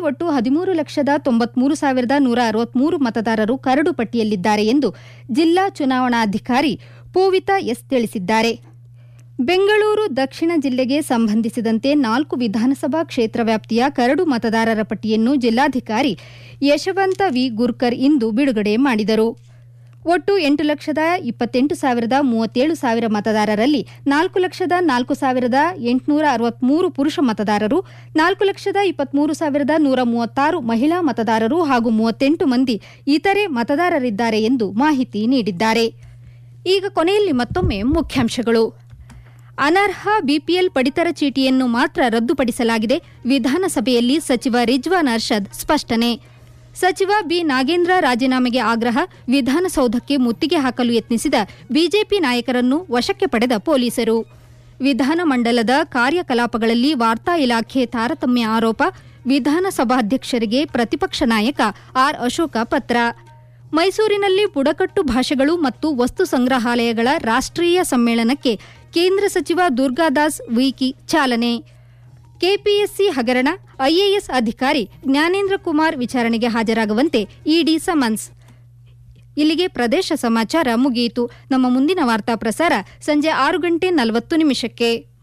ಒಟ್ಟು ಹದಿಮೂರು ಲಕ್ಷದ ತೊಂಬತ್ಮೂರು ಸಾವಿರದ ನೂರ ಅರವತ್ಮೂರು ಮತದಾರರು ಕರಡು ಪಟ್ಟಿಯಲ್ಲಿದ್ದಾರೆ ಎಂದು ಜಿಲ್ಲಾ ಚುನಾವಣಾಧಿಕಾರಿ ಪೂವಿತಾ ಎಸ್ ತಿಳಿಸಿದ್ದಾರೆ ಬೆಂಗಳೂರು ದಕ್ಷಿಣ ಜಿಲ್ಲೆಗೆ ಸಂಬಂಧಿಸಿದಂತೆ ನಾಲ್ಕು ವಿಧಾನಸಭಾ ಕ್ಷೇತ್ರ ವ್ಯಾಪ್ತಿಯ ಕರಡು ಮತದಾರರ ಪಟ್ಟಿಯನ್ನು ಜಿಲ್ಲಾಧಿಕಾರಿ ಯಶವಂತ ವಿ ಗುರ್ಕರ್ ಇಂದು ಬಿಡುಗಡೆ ಮಾಡಿದರು ಒಟ್ಟು ಎಂಟು ಲಕ್ಷದ ಇಪ್ಪತ್ತೆಂಟು ಸಾವಿರದ ಮೂವತ್ತೇಳು ಸಾವಿರ ಮತದಾರರಲ್ಲಿ ನಾಲ್ಕು ಲಕ್ಷದ ನಾಲ್ಕು ಸಾವಿರದ ಎಂಟುನೂರ ಅರವತ್ಮೂರು ಪುರುಷ ಮತದಾರರು ನಾಲ್ಕು ಲಕ್ಷದ ಇಪ್ಪತ್ಮೂರು ಸಾವಿರದ ನೂರ ಮೂವತ್ತಾರು ಮಹಿಳಾ ಮತದಾರರು ಹಾಗೂ ಮೂವತ್ತೆಂಟು ಮಂದಿ ಇತರೆ ಮತದಾರರಿದ್ದಾರೆ ಎಂದು ಮಾಹಿತಿ ನೀಡಿದ್ದಾರೆ ಈಗ ಕೊನೆಯಲ್ಲಿ ಮತ್ತೊಮ್ಮೆ ಮುಖ್ಯಾಂಶಗಳು ಅನರ್ಹ ಬಿಪಿಎಲ್ ಪಡಿತರ ಚೀಟಿಯನ್ನು ಮಾತ್ರ ರದ್ದುಪಡಿಸಲಾಗಿದೆ ವಿಧಾನಸಭೆಯಲ್ಲಿ ಸಚಿವ ರಿಜ್ವಾನ್ ಅರ್ಷದ್ ಸ್ಪಷ್ಟನೆ ಸಚಿವ ಬಿ ನಾಗೇಂದ್ರ ರಾಜೀನಾಮೆಗೆ ಆಗ್ರಹ ವಿಧಾನಸೌಧಕ್ಕೆ ಮುತ್ತಿಗೆ ಹಾಕಲು ಯತ್ನಿಸಿದ ಬಿಜೆಪಿ ನಾಯಕರನ್ನು ವಶಕ್ಕೆ ಪಡೆದ ಪೊಲೀಸರು ವಿಧಾನಮಂಡಲದ ಕಾರ್ಯಕಲಾಪಗಳಲ್ಲಿ ವಾರ್ತಾ ಇಲಾಖೆ ತಾರತಮ್ಯ ಆರೋಪ ವಿಧಾನಸಭಾಧ್ಯಕ್ಷರಿಗೆ ಪ್ರತಿಪಕ್ಷ ನಾಯಕ ಆರ್ ಅಶೋಕ ಪತ್ರ ಮೈಸೂರಿನಲ್ಲಿ ಬುಡಕಟ್ಟು ಭಾಷೆಗಳು ಮತ್ತು ವಸ್ತು ಸಂಗ್ರಹಾಲಯಗಳ ರಾಷ್ಟ್ರೀಯ ಸಮ್ಮೇಳನಕ್ಕೆ ಕೇಂದ್ರ ಸಚಿವ ದುರ್ಗಾದಾಸ್ ವಿಕಿ ಚಾಲನೆ ಕೆಪಿಎಸ್ಸಿ ಹಗರಣ ಐಎಎಸ್ ಅಧಿಕಾರಿ ಜ್ಞಾನೇಂದ್ರ ಕುಮಾರ್ ವಿಚಾರಣೆಗೆ ಹಾಜರಾಗುವಂತೆ ಇಡಿ ಸಮನ್ಸ್ ಇಲ್ಲಿಗೆ ಪ್ರದೇಶ ಸಮಾಚಾರ ಮುಗಿಯಿತು ನಮ್ಮ ಮುಂದಿನ ವಾರ್ತಾ ಪ್ರಸಾರ ಸಂಜೆ ಆರು ಗಂಟೆ ನಲವತ್ತು ನಿಮಿಷಕ್ಕೆ